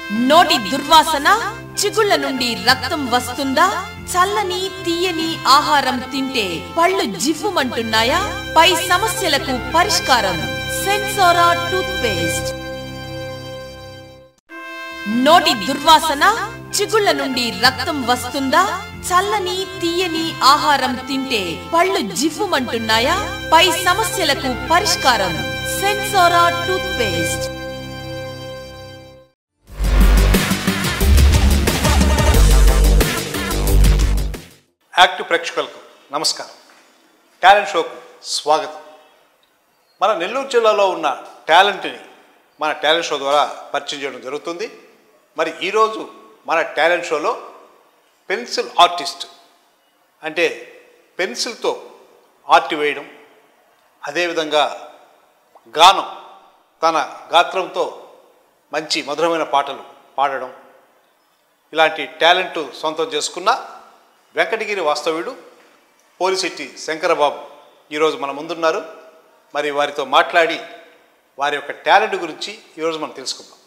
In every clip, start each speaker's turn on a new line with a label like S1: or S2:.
S1: నోటి దుర్వాసన చిగుళ్ళ నుండి రక్తం వస్తుందా చల్లని తీయని ఆహారం తింటే పళ్ళు జివ్వుమంటున్నాయా పై సమస్యలకు పరిష్కారం సెన్సోరా టూత్ పేస్ట్ నోటి దుర్వాసన చిగుళ్ళ నుండి రక్తం వస్తుందా చల్లని తీయని ఆహారం తింటే పళ్ళు జివ్వుమంటున్నాయా పై సమస్యలకు పరిష్కారం సెన్సోరా టూత్ పేస్ట్
S2: యాక్టివ్ ప్రేక్షకులకు నమస్కారం టాలెంట్ షోకు స్వాగతం మన నెల్లూరు జిల్లాలో ఉన్న టాలెంట్ని మన టాలెంట్ షో ద్వారా పరిచయం చేయడం జరుగుతుంది మరి ఈరోజు మన టాలెంట్ షోలో పెన్సిల్ ఆర్టిస్ట్ అంటే పెన్సిల్తో ఆర్ట్ వేయడం అదేవిధంగా గానం తన గాత్రంతో మంచి మధురమైన పాటలు పాడడం ఇలాంటి టాలెంట్ సొంతం చేసుకున్న వెంకటగిరి వాస్తవ్యుడు పోలిశెట్టి శంకరబాబు ఈరోజు మన ముందున్నారు మరి వారితో మాట్లాడి వారి యొక్క టాలెంట్ గురించి ఈరోజు మనం తెలుసుకుందాం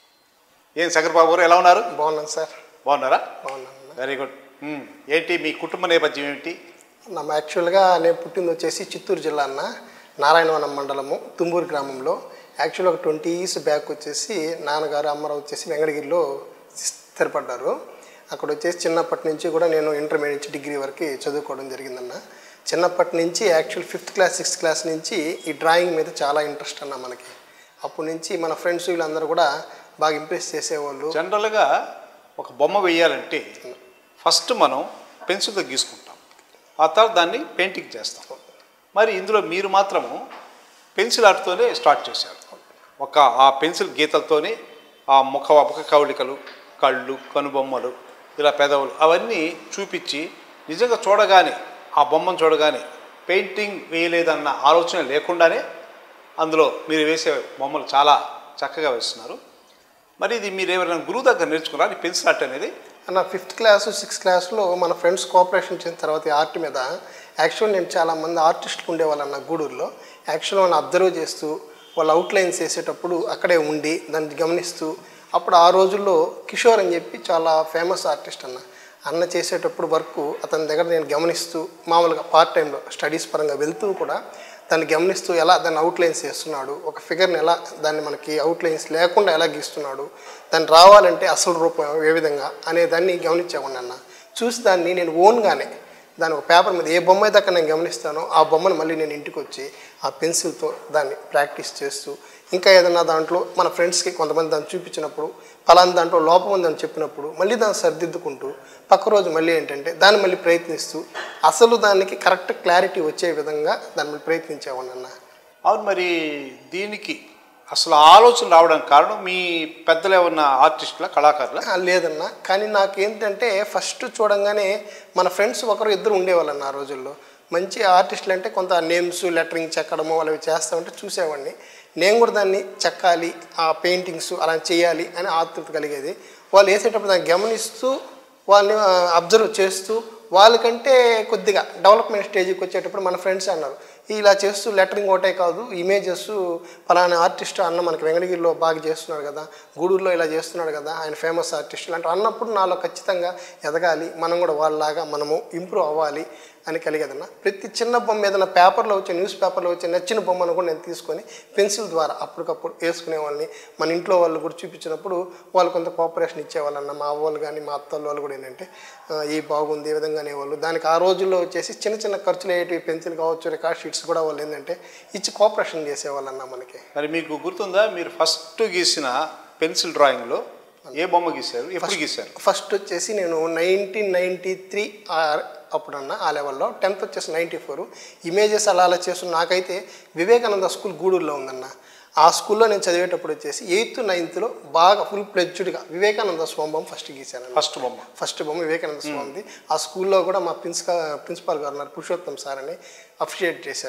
S2: ఏం శంకరబాబు గారు ఎలా ఉన్నారు
S3: బాగున్నాను సార్
S2: బాగున్నారా
S3: బాగున్నాను
S2: వెరీ గుడ్ మ్మ్. ఏంటి మీ కుటుంబ నేపథ్యం ఏమిటి
S3: నా యాక్చువల్గా నేను పుట్టింది వచ్చేసి చిత్తూరు జిల్లా అన్న నారాయణవనం మండలము తుమ్మూరు గ్రామంలో యాక్చువల్ ఒక ట్వంటీ ఇయర్స్ బ్యాక్ వచ్చేసి నాన్నగారు అమ్మరావు వచ్చేసి వెంకటగిరిలో స్థిరపడ్డారు అక్కడ వచ్చేసి చిన్నప్పటి నుంచి కూడా నేను ఇంటర్మీడియట్ నుంచి డిగ్రీ వరకు చదువుకోవడం జరిగిందన్న చిన్నప్పటి నుంచి actual fifth class sixth class నుంచి ఈ డ్రాయింగ్ మీద చాలా ఇంట్రెస్ట్ అన్న మనకి అప్పటి నుంచి మన ఫ్రెండ్స్ వీళ్ళందరూ కూడా బాగా ఇంప్రెస్ చేసేవాళ్ళు
S2: జనరల్గా ఒక బొమ్మ వేయాలంటే ఫస్ట్ మనం పెన్సిల్తో గీసుకుంటాం ఆ తర్వాత దాన్ని పెయింటింగ్ చేస్తాం మరి ఇందులో మీరు మాత్రము పెన్సిల్ ఆర్ట్తోనే స్టార్ట్ చేశారు ఒక ఆ పెన్సిల్ గీతలతోనే ఆ ముఖ ముఖ కవళికలు కళ్ళు కనుబొమ్మలు ఇలా పెదవులు అవన్నీ చూపించి నిజంగా చూడగానే ఆ బొమ్మను చూడగానే పెయింటింగ్ వేయలేదన్న ఆలోచన లేకుండానే అందులో మీరు వేసే బొమ్మలు చాలా చక్కగా వేస్తున్నారు మరి ఇది మీరు ఎవరైనా గురువు దగ్గర నేర్చుకున్నారా ఈ పెన్సిల్ ఆర్ట్ అనేది
S3: అన్న ఫిఫ్త్ క్లాస్ సిక్స్త్ క్లాస్లో మన ఫ్రెండ్స్ కోఆపరేషన్ చేసిన తర్వాత ఈ ఆర్ట్ మీద యాక్చువల్ నేను చాలా మంది ఆర్టిస్టులు ఉండేవాళ్ళు అన్న గూడూరులో యాక్చువల్ వాళ్ళని అబ్జర్వ్ చేస్తూ వాళ్ళ అవుట్లైన్స్ వేసేటప్పుడు అక్కడే ఉండి దాన్ని గమనిస్తూ అప్పుడు ఆ రోజుల్లో కిషోర్ అని చెప్పి చాలా ఫేమస్ ఆర్టిస్ట్ అన్న అన్న చేసేటప్పుడు వర్క్ అతని దగ్గర నేను గమనిస్తూ మామూలుగా పార్ట్ టైంలో స్టడీస్ పరంగా వెళ్తూ కూడా దాన్ని గమనిస్తూ ఎలా దాన్ని అవుట్లైన్స్ చేస్తున్నాడు ఒక ఫిగర్ని ఎలా దాన్ని మనకి అవుట్లైన్స్ లేకుండా ఎలా గీస్తున్నాడు దాన్ని రావాలంటే అసలు రూపం ఏ విధంగా అనే దాన్ని గమనించేవాడిని అన్న చూసి దాన్ని నేను ఓన్గానే దాని ఒక పేపర్ మీద ఏ బొమ్మ అయితే అక్కడ నేను గమనిస్తానో ఆ బొమ్మను మళ్ళీ నేను ఇంటికి వచ్చి ఆ పెన్సిల్తో దాన్ని ప్రాక్టీస్ చేస్తూ ఇంకా ఏదన్నా దాంట్లో మన ఫ్రెండ్స్కి కొంతమంది దాన్ని చూపించినప్పుడు ఫలానా దాంట్లో లోపం ఉందని చెప్పినప్పుడు మళ్ళీ దాన్ని సరిదిద్దుకుంటూ పక్క రోజు మళ్ళీ ఏంటంటే దాన్ని మళ్ళీ ప్రయత్నిస్తూ అసలు దానికి కరెక్ట్ క్లారిటీ వచ్చే విధంగా దాన్ని మళ్ళీ ప్రయత్నించేవాడిని అన్న
S2: అవును మరి దీనికి అసలు ఆలోచన రావడానికి కారణం మీ పెద్దలు ఏమన్నా ఆర్టిస్టుల కళాకారుల
S3: ఆ, లేదన్నా కానీ నాకేంటంటే ఫస్ట్ చూడంగానే మన ఫ్రెండ్స్ ఒకరు ఇద్దరు ఉండేవాళ్ళన్న ఆ రోజుల్లో మంచి ఆర్టిస్టులు అంటే కొంత నేమ్స్ లెటరింగ్ చెక్కడము అలా చేస్తామంటే చూసేవాడిని నేను కూడా దాన్ని చెక్కాలి ఆ పెయింటింగ్స్ అలా చేయాలి అని ఆతృత కలిగేది వాళ్ళు వేసేటప్పుడు దాన్ని గమనిస్తూ వాళ్ళని అబ్జర్వ్ చేస్తూ వాళ్ళకంటే కొద్దిగా డెవలప్మెంట్ స్టేజ్కి వచ్చేటప్పుడు మన ఫ్రెండ్స్ అన్నారు ఇలా చేస్తూ లెటరింగ్ ఒకటే కాదు ఇమేజెస్ ఫలానా ఆర్టిస్ట్ అన్న మనకి వెంకటగిరిలో బాగా చేస్తున్నాడు కదా గూడూరులో ఇలా చేస్తున్నాడు కదా ఆయన ఫేమస్ ఆర్టిస్ట్ ఇలాంటి అన్నప్పుడు నాలో ఖచ్చితంగా ఎదగాలి మనం కూడా వాళ్ళలాగా మనము ఇంప్రూవ్ అవ్వాలి అని కలిగేదన్న ప్రతి చిన్న బొమ్మ ఏదైనా పేపర్లో వచ్చే న్యూస్ పేపర్లో వచ్చే నచ్చిన బొమ్మను కూడా నేను తీసుకొని పెన్సిల్ ద్వారా అప్పటికప్పుడు వేసుకునే వాళ్ళని మన ఇంట్లో వాళ్ళు కూడా చూపించినప్పుడు వాళ్ళు కొంత కోఆపరేషన్ ఇచ్చేవాళ్ళన్న మా వాళ్ళు కానీ మా అత్తల వాళ్ళు కూడా ఏంటంటే "ఆ, ఈ బాగుంది ఈ విధంగా అనేవాళ్ళు దానికి ఆ రోజుల్లో వచ్చేసి చిన్న చిన్న ఖర్చులు అయ్యేటివి పెన్సిల్ కావచ్చు రికార్డ్ షీట్స్ కూడా వాళ్ళు ఏంటంటే ఇచ్చి కోఆపరేషన్ చేసేవాళ్ళన్న మనకి
S2: మరి మీకు గుర్తుందా మీరు ఫస్ట్ గీసిన పెన్సిల్ డ్రాయింగ్లో ఏ బొమ్మ గీశారు ఎప్పుడు గీశారు
S3: ఫస్ట్ వచ్చేసి నేను నైన్టీన్ నైంటీ త్రీ అప్పుడన్నా ఆ లెవెల్లో టెన్త్ వచ్చేసి నైంటీ ఫోర్ ఇమేజెస్ అలా అలా చేస్తున్న నాకైతే వివేకానంద స్కూల్ గూడూరులో ఉందన్న ఆ స్కూల్లో నేను చదివేటప్పుడు వచ్చేసి ఎయిత్ నైన్త్లో బాగా ఫుల్ ప్లెడ్జ్డ్గా వివేకానంద స్వామి బొమ్మ ఫస్ట్ గీశాను
S2: ఫస్ట్ బొమ్మ
S3: ఫస్ట్ బొమ్మ వివేకానంద స్వామిది ఆ స్కూల్లో కూడా మా ప్రిన్సిపల్ ప్రిన్సిపాల్ గారు ఉన్నారు పురుషోత్తం సార్ అని అప్రిషియేట్ చేశారు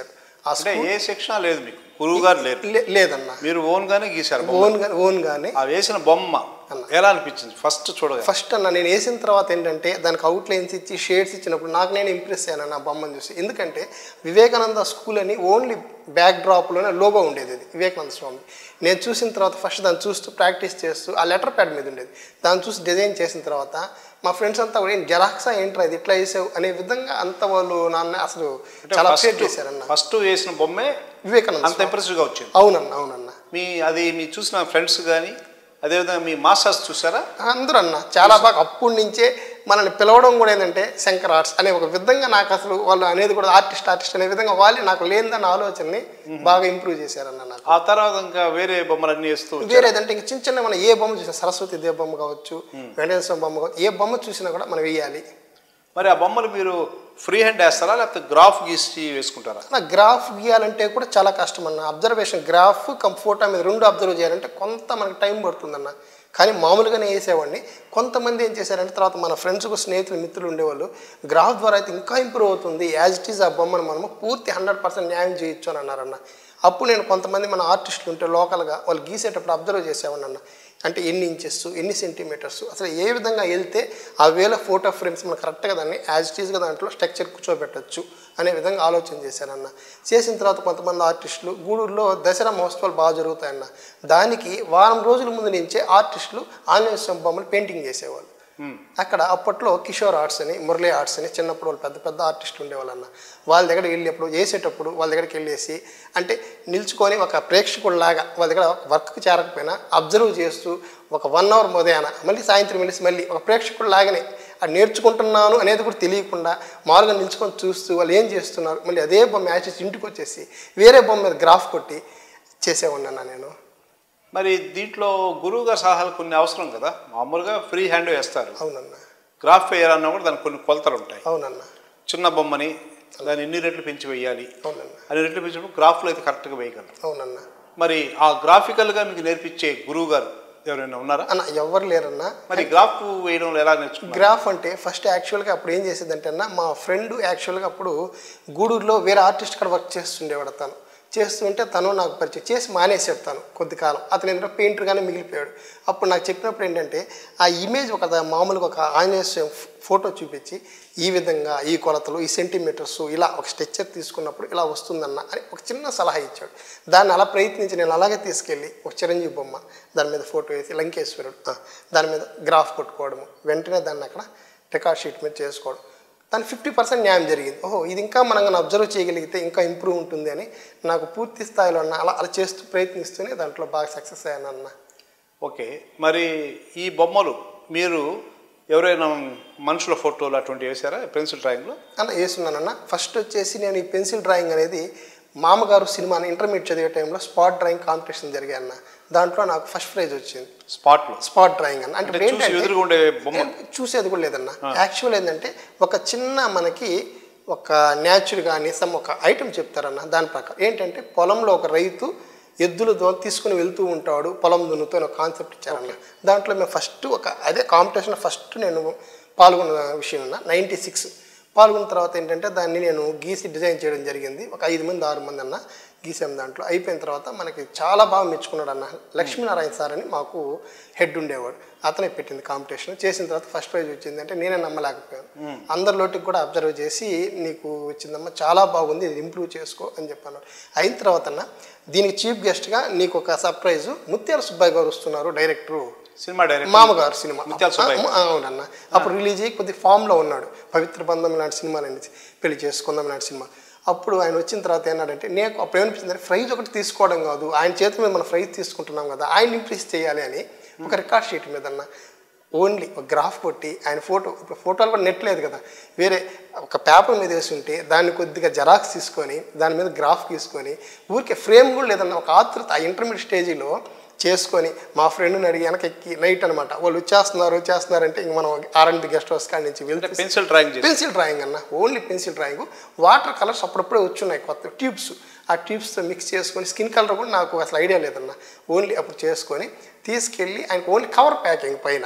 S3: ఆ
S2: అంటే ఏ శిక్షణ లేదు మీకు గురువు గారు లేరు
S3: లే- లేదన్న
S2: మీరు ఓన్ గానే గీశారు బొమ్మ.
S3: ఓన్ గా ఓన్ గానే
S2: ఆ వేసిన బొమ్మ ఎలా అనిపించింది ఫస్ట్ చూడగా
S3: ఫస్ట్ అన్న నేను వేసిన తర్వాత ఏంటంటే దానికి అవుట్ లైన్స్ ఇచ్చి షేడ్స్ ఇచ్చినప్పుడు నాకు నేను ఇంప్రెస్ అయ్యాను నా బొమ్మను చూసి ఎందుకంటే వివేకానంద స్కూల్ అని ఓన్లీ బ్యాక్ డ్రాప్లోనే లోగో ఉండేది అది వివేకానంద స్వామి నేను చూసిన తర్వాత ఫస్ట్ దాన్ని చూస్తూ ప్రాక్టీస్ చేస్తూ ఆ లెటర్ ప్యాడ్ మీద ఉండేది దాన్ని చూసి డిజైన్ చేసిన తర్వాత మా ఫ్రెండ్స్ అంతా కూడా "ఏం జెరాక్సా ఏంట్రా ఇది ఇట్లా వేసావు అనే విధంగా అంత వాళ్ళు నాన్న అసలు చాలా అప్డేట్ చేశారన్న
S2: ఫస్ట్ వేసిన బొమ్మే
S3: వివేకానంద
S2: అంత ఇంప్రెసివ్ గా వచ్చింది
S3: అవునన్న అవునన్న
S2: మీ అది మీ చూసిన ఫ్రెండ్స్ కానీ అదేవిధంగా మీ మాస్టర్స్ చూసారా
S3: అందరూ అన్న చాలా బాగా అప్పటి నుంచే మనల్ని పిలవడం కూడా ఏంటంటే శంకర్ ఆర్ట్స్ అనే ఒక విధంగా నాకు అసలు వాళ్ళు అనేది కూడా ఆర్టిస్ట్ ఆర్టిస్ట్ అనే విధంగా వాళ్ళే నాకు లేనిదన్న ఆలోచనని బాగా ఇంప్రూవ్ చేశారన్న నాకు
S2: ఆ తర్వాత ఇంకా వేరే బొమ్మలన్నీ వేస్తూ వచ్చారు.
S3: వేరేదంటే ఇంక చిన్న చిన్న మనం ఏ బొమ్మ చూసినా సరస్వతి దేవ బొమ్మ కావచ్చు వెంకటేశ్వర స్వామి బొమ్మ కావచ్చు ఏ బొమ్మ చూసినా కూడా మనం వేయాలి
S2: మరి ఆ బొమ్మలు మీరు ఫ్రీ హ్యాండ్ వేస్తారా లేకపోతే గ్రాఫ్ గీసి వేసుకుంటారా
S3: నా గ్రాఫ్ గీయాలంటే కూడా చాలా కష్టం అన్న అబ్జర్వేషన్ గ్రాఫ్ కం ఫోటో మీద రెండు అబ్జర్వ్ చేయాలంటే కొంత మనకి టైం పడుతుందన్న కానీ మామూలుగానే వేసేవాడిని కొంతమంది ఏం చేశారంటే తర్వాత మన ఫ్రెండ్స్ స్నేహితులు మిత్రులు ఉండేవాళ్ళు గ్రాఫ్ ద్వారా అయితే ఇంకా ఇంప్రూవ్ అవుతుంది యాజ్ ఇట్ ఈజ్ ఆ బొమ్మను మనము పూర్తి హండ్రెడ్ పర్సెంట్ న్యాయం చేయొచ్చు అని అన్నారన్న అప్పుడు నేను కొంతమంది మన ఆర్టిస్టులు ఉంటే లోకల్గా వాళ్ళు గీసేటప్పుడు అబ్జర్వ్ చేసేవాడిని అన్న అంటే ఎన్ని ఇంచెస్ ఎన్ని సెంటీమీటర్స్ అసలు ఏ విధంగా వెళ్తే ఆ వేల ఫోటో ఫ్రేమ్స్ మనం కరెక్ట్గా దాన్ని యాజ్ ఇట్ ఈస్గా దాంట్లో స్ట్రక్చర్ కూర్చోబెట్టచ్చు అనే విధంగా ఆలోచన చేశానన్న చేసిన తర్వాత కొంతమంది ఆర్టిస్టులు గూడూరులో దసరా మహోత్సవాలు బాగా జరుగుతాయన్న దానికి వారం రోజుల ముందు నుంచే ఆర్టిస్టులు ఆంజనేయ స్వామి బొమ్మలు పెయింటింగ్ చేసేవాళ్ళు అక్కడ అప్పట్లో కిషోర్ ఆర్ట్స్ అని మురళీ ఆర్ట్స్ అని చిన్నప్పుడు వాళ్ళు పెద్ద పెద్ద ఆర్టిస్టులు ఉండేవాళ్ళన్న వాళ్ళ దగ్గర వెళ్ళేప్పుడు వేసేటప్పుడు వాళ్ళ దగ్గరికి వెళ్ళేసి అంటే నిల్చుకొని ఒక ప్రేక్షకుడిలాగా వాళ్ళ దగ్గర వర్క్కి చేరకపోయినా అబ్జర్వ్ చేస్తూ ఒక వన్ అవర్ ఉదయాన మళ్ళీ సాయంత్రం వెళ్ళేసి మళ్ళీ ఒక ప్రేక్షకుడిలాగానే అది నేర్చుకుంటున్నాను అనేది కూడా తెలియకుండా మామూలుగా నిల్చుకొని చూస్తూ వాళ్ళు ఏం చేస్తున్నారు మళ్ళీ అదే బొమ్మ యాచెస్ ఇంటికి వచ్చేసి వేరే బొమ్మ మీద గ్రాఫ్ కొట్టి చేసేవాడిని అన్న నేను
S2: మరి దీంట్లో గురువు గారి సలహాలు కొన్ని అవసరం కదా మామూలుగా ఫ్రీ హ్యాండ్ వేస్తారు
S3: అవునన్న
S2: గ్రాఫ్ వేయాలన్నా కూడా దానికి కొన్ని కొలతలు ఉంటాయి
S3: అవునన్న
S2: చిన్న బొమ్మని దాన్ని ఎన్ని రెట్లు పెంచి వేయాలి
S3: అవునన్న
S2: అన్ని రెట్లు పెంచినప్పుడు గ్రాఫ్లో అయితే కరెక్ట్గా వేయగలరు
S3: అవునన్న
S2: మరి ఆ గ్రాఫికల్గా మీకు నేర్పించే గురువు గారు ఎవరైనా ఉన్నారా
S3: అన్న ఎవరు లేరన్నా
S2: మరి గ్రాఫ్ వేయడం ఎలా నేర్చుకున్నారు
S3: గ్రాఫ్ అంటే ఫస్ట్ యాక్చువల్గా అప్పుడు ఏం చేసేదంటే అన్న మా ఫ్రెండ్ యాక్చువల్గా అప్పుడు గూడూరులో వేరే ఆర్టిస్ట్ కూడా వర్క్ చేస్తుండేవాడు తను చేస్తుంటే తను నాకు పరిచయం చేసి మానేసాడు తను కొద్ది కాలం అతను ఏంటంటే పెయింటర్గానే మిగిలిపోయాడు అప్పుడు నాకు చెప్పినప్పుడు ఏంటంటే ఆ ఇమేజ్ ఒక ద- మామూలుగా ఒక ఆంజనేయ స్వామి ఫోటో చూపించి ఈ విధంగా ఈ కొలతలు ఈ సెంటీమీటర్స్ ఇలా ఒక స్ట్రక్చర్ తీసుకున్నప్పుడు ఇలా వస్తుందన్న అని ఒక చిన్న సలహా ఇచ్చాడు దాన్ని అలా ప్రయత్నించి నేను అలాగే తీసుకెళ్ళి ఒక చిరంజీవి బొమ్మ దాని మీద ఫోటో వేసి లంకేశ్వరుడు ఆ, దాని మీద గ్రాఫ్ కొట్టుకోవడము వెంటనే దాన్ని అక్కడ రికార్డ్ షీట్ మీద చేసుకోవడం దాని ఫిఫ్టీ పర్సెంట్ న్యాయం జరిగింది ఓహో ఇది ఇంకా మనం కానీ అబ్జర్వ్ చేయగలిగితే ఇంకా ఇంప్రూవ్ ఉంటుంది అని నాకు పూర్తి స్థాయిలో ఉన్న అలా అలా చేస్తూ ప్రయత్నిస్తూనే దాంట్లో బాగా సక్సెస్ అయ్యాను అన్న
S2: ఓకే మరి ఈ బొమ్మలు మీరు ఎవరైనా మనుషుల ఫోటోలు అటువంటివి వేసారా పెన్సిల్ డ్రాయింగ్లో
S3: అన్న వేస్తున్నానన్న ఫస్ట్ వచ్చేసి నేను ఈ పెన్సిల్ డ్రాయింగ్ అనేది మామగారు సినిమాని ఇంటర్మీడియట్ చదివే టైంలో స్పాట్ డ్రాయింగ్ కాంపిటీషన్ జరిగాయి అన్న దాంట్లో నాకు ఫస్ట్ ప్రైజ్ వచ్చింది
S2: స్పాట్లో
S3: స్పాట్ డ్రాయింగ్ అన్న అంటే
S2: అంటే చూసి
S3: ఏంటంటే-
S2: ఎదురుగా ఉండే బొమ్మ
S3: నేను చూసేది కూడా లేదన్న యాక్చువల్ ఏంటంటే ఒక చిన్న మనకి ఒక న్యాచురల్ కానీ సమ్ ఒక ఐటమ్ చెప్తారన్న దాని ప్రకారం ఏంటంటే పొలంలో ఒక రైతు ఎద్దులు దో తీసుకుని వెళ్తూ ఉంటాడు పొలం దున్నుతో అని ఒక కాన్సెప్ట్ ఇచ్చారన్న దాంట్లో మేము ఫస్ట్ ఒక అదే కాంపిటీషన్ ఫస్ట్ నేను పాల్గొన్న విషయం అన్న నైంటీ సిక్స్ పాల్గొన్న తర్వాత ఏంటంటే దాన్ని నేను గీసి డిజైన్ చేయడం జరిగింది ఒక ఐదు మంది ఆరు మంది అన్న గీసాం దాంట్లో అయిపోయిన తర్వాత మనకి చాలా బాగా మెచ్చుకున్నాడు అన్న లక్ష్మీనారాయణ సార్ అని మాకు హెడ్ ఉండేవాడు అతనే పెట్టింది కాంపిటీషన్ చేసిన తర్వాత ఫస్ట్ ప్రైజ్ వచ్చింది అంటే నేనే నమ్మలేకపోయాను అందరిలోటికి కూడా అబ్జర్వ్ చేసి నీకు వచ్చిందమ్మా చాలా బాగుంది ఇది ఇంప్రూవ్ చేసుకో అని చెప్పాను అయిన తర్వాత అన్న దీనికి చీఫ్ గెస్ట్గా నీకు ఒక సర్ప్రైజ్ ముత్యాల సుబ్బాయి గారు వస్తున్నారు డైరెక్టరు
S2: సినిమా డైరెక్ట్
S3: మామగారు సినిమా
S2: ముత్యాల సుబ్బయ్య
S3: ఆ, అవునన్న అప్పుడు రిలీజ్ అయ్యి కొద్ది ఫామ్లో ఉన్నాడు పవిత్ర బంధం ఇలాంటి సినిమాలు అనేసి పెళ్లి చేసుకుందాం ఇలాంటి సినిమా అప్పుడు ఆయన వచ్చిన తర్వాత ఏనాడంటే నేను అప్పుడు ఏమనిపించింది ప్రైజ్ ఒకటి తీసుకోవడం కాదు ఆయన చేతి మీద మనం ప్రైజ్ తీసుకుంటున్నాం కదా ఆయన ఇంప్రెస్ చేయాలి అని ఒక రికార్డ్ షీట్ మీద అన్న ఓన్లీ ఒక గ్రాఫ్ కొట్టి ఆయన ఫోటో ఇప్పుడు ఫోటోలు కూడా నెట్ లేదు కదా వేరే ఒక పేపర్ మీద వేసి ఉంటే దాన్ని కొద్దిగా జెరాక్స్ తీసుకొని దాని మీద గ్రాఫ్ తీసుకొని ఊరికే ఫ్రేమ్ కూడా లేదన్న ఒక ఆతృత ఆ ఇంటర్మీడియట్ స్టేజీలో చేసుకొని మా ఫ్రెండ్ని అడిగి వెనక ఎక్కి నైట్ అనమాట వాళ్ళు వచ్చేస్తున్నారు వచ్చేస్తున్నారు అంటే ఇంక మనం ఆర్ఎండ్బి గెస్ట్ హౌస్ కాడి నుంచి వెళ్తే
S2: పెన్సిల్ డ్రాయింగ్ చేసి
S3: పెన్సిల్ డ్రాయింగ్ అన్న only pencil drawing water colours అప్పుడప్పుడే వచ్చున్నాయి కొత్త ట్యూబ్స్ ఆ ట్యూబ్స్తో మిక్స్ చేసుకొని స్కిన్ కలర్ కూడా నాకు అసలు ఐడియా లేదన్న ఓన్లీ అప్పుడు చేసుకొని తీసుకెళ్ళి ఆయనకు ఓన్లీ కవర్ ప్యాకింగ్ పైన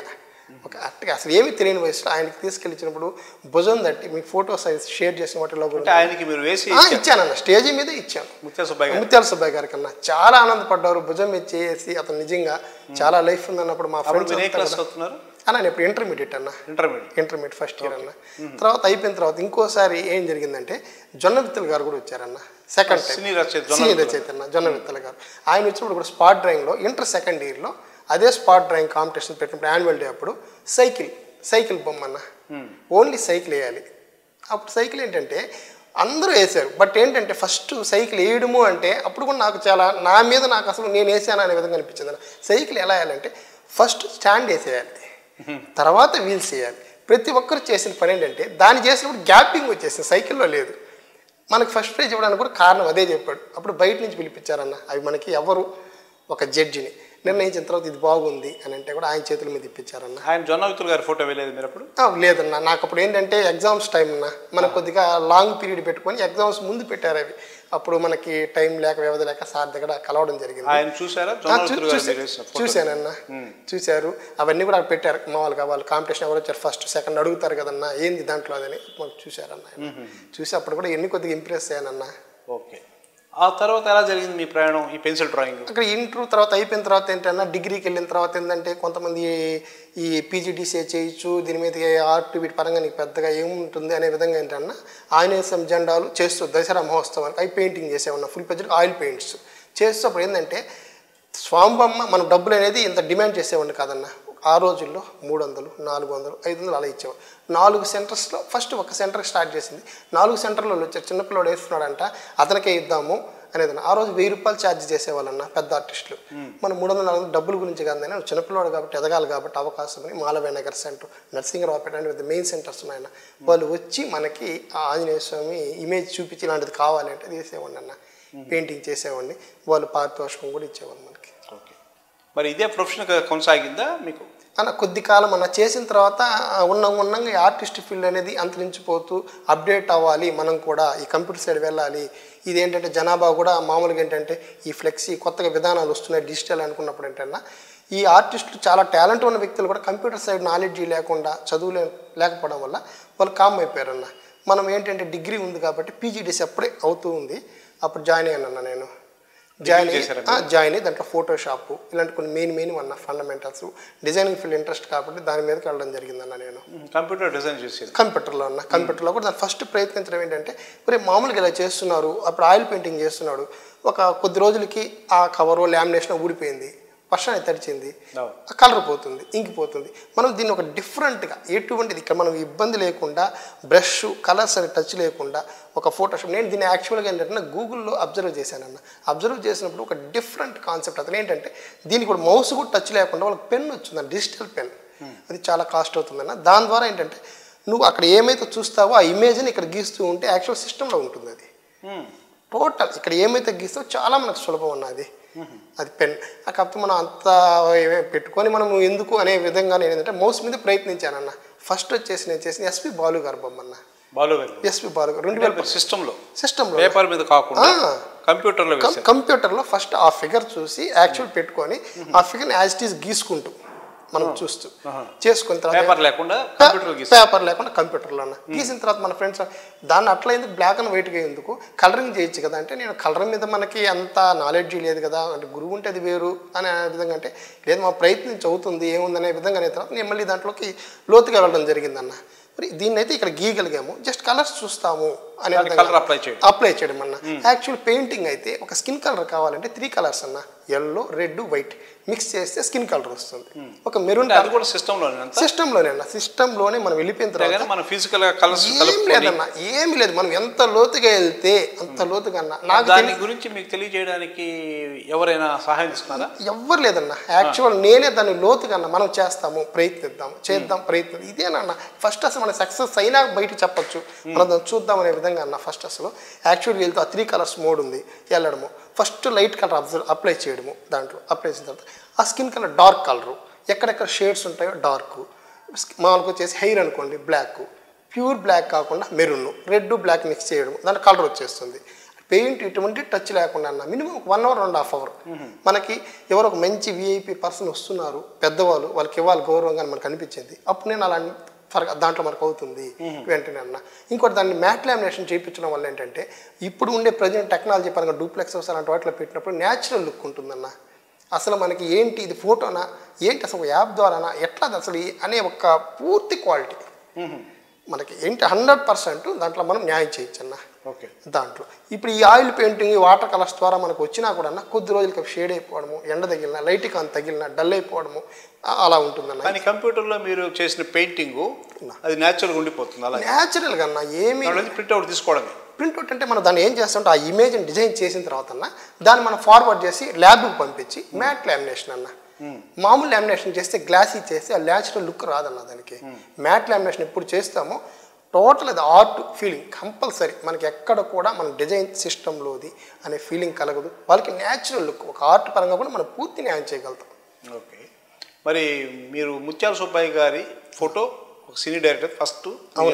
S3: ఒక అట్టగా అసలు ఏమీ తెలియని వయసులో ఆయనకి తీసుకెళ్ళిచ్చినప్పుడు భుజం తట్టి మీ ఫోటో సైజ్ షేర్ చేసిన వాటిలో కూడా
S2: అంటే ఆయనకి మీరు వేసి
S3: ఆ, ఇచ్చానన్న స్టేజీ మీద ఇచ్చాను
S2: ముత్య సుబ్బయ్య గారు
S3: ముత్యాల సుబ్బయ్య గారి కన్నా చాలా ఆనందపడ్డారు భుజం మీద చేసి అతను నిజంగా చాలా లైఫ్ ఉందన్నప్పుడు మా
S2: అప్పుడు
S3: ఫ్రెండ్స్
S2: మీరు ఏ క్లాస్ చదువుతున్నారు
S3: అన్న నేను ఇప్పుడు ఇంటర్మీడియట్ అన్న
S2: ఇంటర్మీడియట్
S3: ఇంటర్మీడియట్ ఫస్ట్ ఇయర్ అన్న తర్వాత అయిపోయిన తర్వాత ఇంకోసారి ఏం జరిగిందంటే జొన్న విత్తల గారు కూడా వచ్చారన్న సెకండ్ టైం
S2: సినీ రచయిత జొన్న
S3: సీనియర్ రచయిత అన్న జొన్న విత్తల గారు ఆయన వచ్చినప్పుడు కూడా స్పాట్ డ్రాయింగ్లో ఇంటర్ సెకండ్ ఇయర్లో అదే స్పాట్ డ్రాయింగ్ కాంపిటీషన్ పెట్టినప్పుడు యాన్యువల్ డే అప్పుడు సైకిల్ సైకిల్ బొమ్మన్న ఓన్లీ సైకిల్ వేయాలి అప్పుడు సైకిల్ ఏంటంటే అందరూ వేశారు బట్ ఏంటంటే ఫస్ట్ సైకిల్ వేయడము అంటే అప్పుడు కూడా నాకు చాలా నా మీద నాకు అసలు నేను వేసాను అనే విధంగా అనిపించింది అన్న సైకిల్ ఎలా వేయాలంటే ఫస్ట్ స్టాండ్ వేసేయాలి తర్వాత వీల్స్ వేయాలి ప్రతి ఒక్కరు చేసిన పని ఏంటంటే దాన్ని చేసినప్పుడు గ్యాపింగ్ వచ్చేసింది సైకిల్లో లేదు మనకి ఫస్ట్ ప్రైజ్ ఇవ్వడానికి కూడా కారణం అదే చెప్పాడు అప్పుడు బయట నుంచి పిలిపించారన్న అవి మనకి ఎవరు ఒక జడ్జిని నిర్ణయించిన తర్వాత ఇది బాగుంది అని అంటే కూడా ఆయన చేతుల మీద ఇప్పించారన్న
S2: ఆయన జొన్న విత్తులు గారి ఫోటో వేయలేదు మీరు అప్పుడు
S3: ఆ, లేదన్న నాకు అప్పుడు ఏంటంటే ఎగ్జామ్స్ టైం అన్న మనకు కొద్దిగా లాంగ్ పీరియడ్ పెట్టుకొని ఎగ్జామ్స్ ముందు పెట్టారు అవి అప్పుడు మనకి టైం లేక వ్యవధి లేక సార్ దగ్గర కలవడం జరిగింది
S2: ఆయన చూసారా
S3: ఆ,
S2: జొన్న
S3: చూ-
S2: విత్తులు గారు
S3: చూసా-
S2: మీరు వేసిన ఫోటో
S3: చూశానన్న చూశారు అవన్నీ కూడా అక్కడ పెట్టారు మామూలుగా వాళ్ళు కాంపిటీషన్ ఎవరు వచ్చారు ఫస్ట్ సెకండ్ అడుగుతారు కదన్నా ఏంది దాంట్లో అదని మాకు చూశారన్న ఆయన. చూసి అప్పుడు కూడా ఎన్ని కొద్దిగా ఇంప్రెస్ అయ్యానన్న
S2: ఓకే ఆ తర్వాత ఎలా జరిగింది మీ ప్రయాణం ఈ పెన్సిల్ డ్రాయింగ్
S3: అక్కడ ఇంటర్ తర్వాత అయిపోయిన తర్వాత ఏంటన్నా డిగ్రీకి వెళ్ళిన తర్వాత ఏంటంటే కొంతమంది ఈ పీజీడీసీ చేయొచ్చు దీని మీద ఆర్ట్ వీటి పరంగా నీకు పెద్దగా ఏముంటుంది అనే విధంగా ఏంటన్నా ఆంజనేయ జెండాలు చేస్తూ దసరా మహోత్సవానికి అవి పెయింటింగ్ చేసేవన్నా ఫుల్ పెద్ద ఆయిల్ పెయింట్స్ చేస్తూ అప్పుడు ఏంటంటే స్వామిబొమ్మ మనం డబ్బులు అనేది ఇంత డిమాండ్ చేసేవాడిని కాదన్న ఆ రోజుల్లో మూడు వందలు నాలుగు వందలు ఐదు వందలు అలా ఇచ్చేవాడు నాలుగు సెంటర్స్లో ఫస్ట్ ఒక సెంటర్ స్టార్ట్ చేసింది నాలుగు సెంటర్లో వచ్చారు చిన్నపిల్లడు వేస్తున్నాడంట అతనికే ఇద్దాము అనేది ఆ రోజు వెయ్యి రూపాయలు ఛార్జ్ చేసేవాళ్ళన్న పెద్ద ఆర్టిస్టులు మనం మూడు వందల నాలుగు వందలు డబ్బుల గురించి కాదని నువ్వు చిన్నపిల్లడు కాబట్టి ఎదగాలి కాబట్టి అవకాశం అని మాలవే నగర్ సెంటర్ నర్సింగరావుపేట అనే పెద్ద మెయిన్ సెంటర్స్ ఉన్నాయన్న వాళ్ళు వచ్చి మనకి ఆ ఆంజనేయ స్వామి ఇమేజ్ చూపించి ఇలాంటిది కావాలి అంటే తీసేవాడిని అన్న పెయింటింగ్ చేసేవాడిని వాళ్ళు పారితోషికం కూడా ఇచ్చేవాళ్ళు మనకి
S2: ఓకే మరి ఇదే ప్రొఫెషన్ కొనసాగిందా మీకు
S3: అన్న కొద్ది కాలం అన్న చేసిన తర్వాత ఆ, ఉన్న ఉన్నంగా ఈ ఆర్టిస్ట్ ఫీల్డ్ అనేది అంతరించిపోతూ అప్డేట్ అవ్వాలి మనం కూడా ఈ కంప్యూటర్ సైడ్ వెళ్ళాలి ఇది ఏంటంటే జనాభా కూడా మామూలుగా ఏంటంటే ఈ ఫ్లెక్సీ కొత్తగా విధానాలు వస్తున్నాయి డిజిటల్ అనుకున్నప్పుడు ఏంటన్నా ఈ ఆర్టిస్టులు చాలా టాలెంట్ ఉన్న వ్యక్తులు కూడా కంప్యూటర్ సైడ్ నాలెడ్జ్ లేకుండా చదువు లే- లేకపోవడం వల్ల వాళ్ళు కామ్ అయిపోయారన్న మనం ఏంటంటే డిగ్రీ ఉంది కాబట్టి పీజీడీసీ అప్పుడే అవుతూ ఉంది అప్పుడు జాయిన్ అయ్యానన్న నేను జాయిన్ అయ్యి
S2: చేశారా
S3: ఆ, జాయిన్ అయ్యి దాంట్లో ఫోటోషాప్ ఇలాంటి కొన్ని మెయిన్ మెయిన్ అన్న ఫండమెంటల్స్ డిజైనింగ్ ఫీల్డ్ ఇంట్రెస్ట్ కాబట్టి దాని మీదకి వెళ్ళడం జరిగిందన్న నేను
S2: కంప్యూటర్ డిజైన్ చేసేది
S3: కంప్యూటర్లో ఉన్న కంప్యూటర్లో కూడా దాని ఫస్ట్ ప్రయత్నించడం ఏంటంటే మరి మామూలుగా ఇలా చేస్తున్నారు అప్పుడు ఆయిల్ పెయింటింగ్ చేస్తున్నాడు ఒక కొద్ది రోజులకి ఆ కవరు లామినేషన్ ఊడిపోయింది వర్షాన్ని తడిచింది
S2: అవును.
S3: ఆ కలర్ పోతుంది ఇంకిపోతుంది మనం దీన్ని ఒక డిఫరెంట్గా ఎటువంటిది ఇక్కడ మనం ఇబ్బంది లేకుండా బ్రష్ కలర్స్ అని టచ్ లేకుండా ఒక ఫోటోషాప్ నేను దీన్ని యాక్చువల్గా ఏంటంటే గూగుల్లో అబ్జర్వ్ చేశానన్న అబ్జర్వ్ చేసినప్పుడు ఒక డిఫరెంట్ కాన్సెప్ట్ అతను ఏంటంటే దీనికి కూడా మౌస్ కూడా టచ్ లేకుండా వాళ్ళకి పెన్ వచ్చింది డిజిటల్ పెన్ అది చాలా కాస్ట్ అవుతుందన్న దాని ద్వారా ఏంటంటే నువ్వు అక్కడ ఏమైతే చూస్తావో ఆ ఇమేజ్ని ఇక్కడ గీస్తూ ఉంటే యాక్చువల్ సిస్టంలో ఉంటుంది అది టోటల్ ఇక్కడ ఏమైతే గీస్తావో చాలా మనకు సులభం ఉన్నది అది పెన్ ఆ కాకపోతే మనం అంత ఏమే పెట్టుకొని మనం ఎందుకు అనే విధంగా నేను ఏంటంటే మౌస్ మీద ప్రయత్నించానన్న ఫస్ట్ వచ్చేసి నేను చేసిన ఎస్పి బాలు గారు బొమ్మన్న
S2: బాలు గారు
S3: ఎస్పి బాలు గారు రెండు వేల
S2: సిస్టంలో
S3: సిస్టంలో
S2: పేపర్ మీద కాకుండా
S3: ఆ.
S2: కంప్యూటర్లో వేసారు
S3: కంప్యూటర్లో ఫస్ట్ ఆ ఫిగర్ చూసి యాక్చువల్ పెట్టుకొని ఆ ఫిగర్ని యాజ్ ఇట్ ఈస్ గీసుకుంటూ మనం చూస్తూ చేసుకున్న తర్వాత
S2: పేపర్ లేకుండా కంప్యూటర్ గీసారు
S3: పేపర్ లేకుండా కంప్యూటర్లో అన్న గీసిన తర్వాత మన ఫ్రెండ్స్ దాన్ని అట్లా ఎందుకు బ్లాక్ అండ్ వైట్గా ఎందుకు కలరింగ్ చేయొచ్చు కదా అంటే నేను కలర్ మీద మనకి అంత నాలెడ్జ్ లేదు కదా అంటే గురువు ఉంటే అది వేరు అనే విధంగా అంటే లేదు మా ప్రయత్నించి అవుతుంది ఏముందనే విధంగా అనే తర్వాత నేను మళ్ళీ దాంట్లోకి లోతుగా వెళ్ళడం జరిగిందన్న మరి దీన్ని అయితే ఇక్కడ గీయగలిగాము జస్ట్ కలర్స్ చూస్తాము అనే
S2: దానికి
S3: విధంగా
S2: colour apply చేయడం.
S3: అప్లై చేయడం అన్న యాక్చువల్ పెయింటింగ్ అయితే ఒక స్కిన్ కలర్ కావాలంటే త్రీ కలర్స్ అన్న ఎల్లో రెడ్ వైట్ మిక్స్ చేస్తే స్కిన్ కలర్ వస్తుంది ఒక మెరూన్
S2: అది కూడా సిస్టంలోనే అంతా
S3: సిస్టంలోనే అన్న సిస్టంలోనే మనం వెళ్ళిపోయిన తర్వాత
S2: కానీ మన ఫిజికల్ గా కలర్స్
S3: ఏం
S2: కలుపుకొని
S3: లేదన్న ఏమి లేదు మనం ఎంత లోతుగా వెళ్తే అంత లోతుగా అన్న నాకు
S2: దాని
S3: తెలి-
S2: గురించి మీకు తెలియజేయడానికి ఎవరైనా సహాయం ఇస్తున్నారా
S3: ఎవ్వరు లేదన్న యాక్చువల్ నేనే దాన్ని లోతుగా అన్న మనం చేస్తాము ప్రయత్నిద్దాం చేద్దాం ప్రయత్నం ఇదేనన్న ఫస్ట్ అసలు మన సక్సెస్ అయినా బయట చెప్పొచ్చు మనం దాన్ని చూద్దాం అనే విధంగా అన్న ఫస్ట్ అసలు యాక్చువల్ వెళ్తే ఆ త్రీ కలర్స్ మోడ్ ఉంది వెళ్ళడము first light colour observe apply చేయడము దాంట్లో అప్లై చేసిన తర్వాత ఆ స్కిన్ కలర్ డార్క్ కలరు ఎక్కడెక్కడ షేడ్స్ ఉంటాయో డార్క్ మామూలుగా వచ్చేసి హెయిర్ అనుకోండి బ్లాక్ ప్యూర్ బ్లాక్ కాకుండా మెరూన్ రెడ్ బ్లాక్ మిక్స్ చేయడం దాంట్లో కలర్ వచ్చేస్తుంది పెయింట్ ఇటువంటి టచ్ లేకుండా అన్న minimum one hour and half hour మనకి ఎవరో ఒక మంచి విఐపి పర్సన్ వస్తున్నారు పెద్దవాళ్ళు వాళ్ళకి ఇవ్వాలి గౌరవంగా అని మనకు అనిపించింది అప్పుడు నేను అలా ఫర్ దాంట్లో మనకు అవుతుంది వెంటనే అన్న ఇంకోటి దాన్ని మ్యాట్ లామినేషన్ చేయించడం వల్ల ఏంటంటే ఇప్పుడు ఉండే ప్రజెంట్ టెక్నాలజీ పరంగా డూప్లెక్స్ హౌస్ అలాంటి వాటిలో పెట్టినప్పుడు న్యాచురల్ లుక్ ఉంటుందన్న అసలు మనకి ఏంటి ఇది ఫోటోనా ఏంటి అసలు ఒక యాప్ ద్వారానా ఎట్లా అది అసలు ఈ- అనే ఒక పూర్తి క్వాలిటీ మనకి ఏంటి హండ్రెడ్ పర్సెంట్ దాంట్లో మనం న్యాయం చేయొచ్చు అన్న
S2: ఓకే
S3: దాంట్లో ఇప్పుడు ఈ ఆయిల్ పెయింటింగ్ ఈ వాటర్ కలర్స్ ద్వారా మనకు వచ్చినా కూడా అన్న కొద్ది రోజులకి షేడ్ అయిపోవడము ఎండ తగిలిన లైట్ కాన్ తగిలిన డల్ అయిపోవడము ఆ- అలా ఉంటుందన్న
S2: కానీ కంప్యూటర్లో మీరు చేసిన పెయింటింగ్ అది న్యాచురల్గా ఉండిపోతుంది అలా
S3: న్యాచురల్గా అన్న ఏమి
S2: ప్రింట్అవుట్ తీసుకోవడమే
S3: ప్రింట్అవుట్ అంటే మనం దాన్ని ఏం చేస్తామంటే ఆ ఇమేజ్ని డిజైన్ చేసిన తర్వాత అన్న దాన్ని మనం ఫార్వర్డ్ చేసి ల్యాబ్కి పంపించి మ్యాట్ లామినేషన్ అన్న మామూలు లామినేషన్ చేస్తే గ్లాసీ చేస్తే ఆ న్యాచురల్ లుక్ రాదన్న దానికి మ్యాట్ లామినేషన్ ఎప్పుడు చేస్తామో టోటల్ అది ఆర్ట్ ఫీలింగ్ కంపల్సరీ మనకి ఎక్కడ కూడా మన డిజైన్ సిస్టంలోది అనే ఫీలింగ్ కలగదు వాళ్ళకి న్యాచురల్ లుక్ ఒక ఆర్ట్ పరంగా కూడా మనం పూర్తి న్యాయం చేయగలుగుతాం
S2: ఓకే మరి మీరు ముత్యాల సుబ్బాయి గారి ఫోటో ఒక సినీ డైరెక్టర్ ఫస్ట్